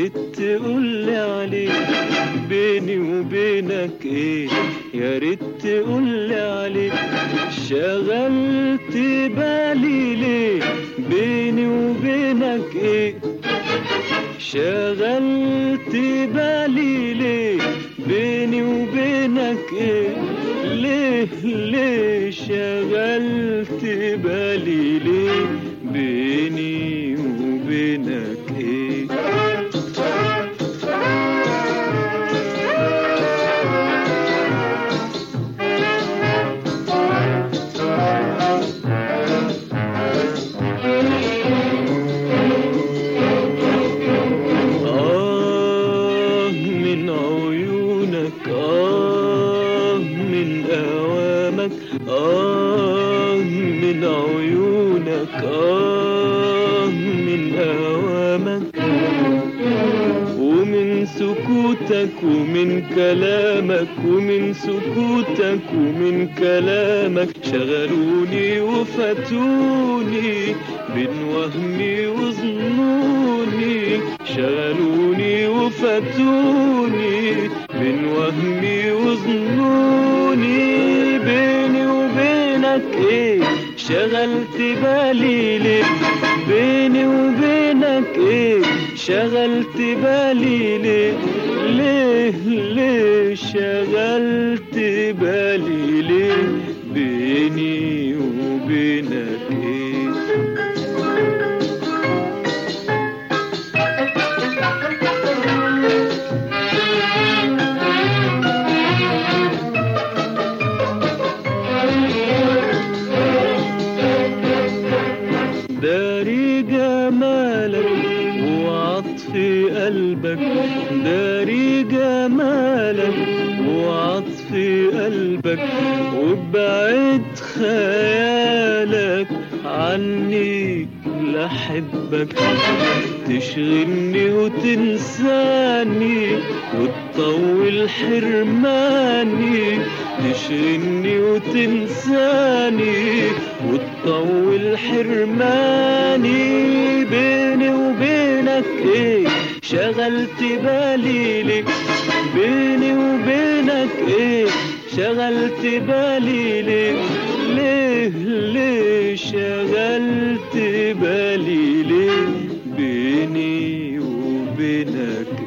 ريت تقولي عليه بيني وبينك ايه يا ريت تقولي عليه شغلت بالي ليه بيني وبينك ايه شغلت بالي ليه بيني وبينك ايه ليه ليه شغلت بالي ليه بيني وبينك ايه آه من عيونك آه من أوامك آه من عيونك آه من أوامك ومن سكوتك ومن كلامك ومن سكوتك ومن كلامك شغلوني وفتوني بين وهمي وظنوني شغلوني وفتوني بين وهمي وظنوني بيني وبينك ايه شغلت بالي ليه بيني وبينك ايه شغلت بالي ليه ليه ليه شغلت بالي ليه بيني وبينك ايه داري جمالك وعطف قلبك داري جمالك وعطف قلبك وبعد خيالك عني لحبك تشغلني وتنساني وتطول حرماني تشغلني وتنساني وتطول حرماني بيني وبينك ايه شغلت بالي ليه بيني وبينك ايه شغلت بالي ليه ليه ليه شغلت بالي ليه بيني وبينك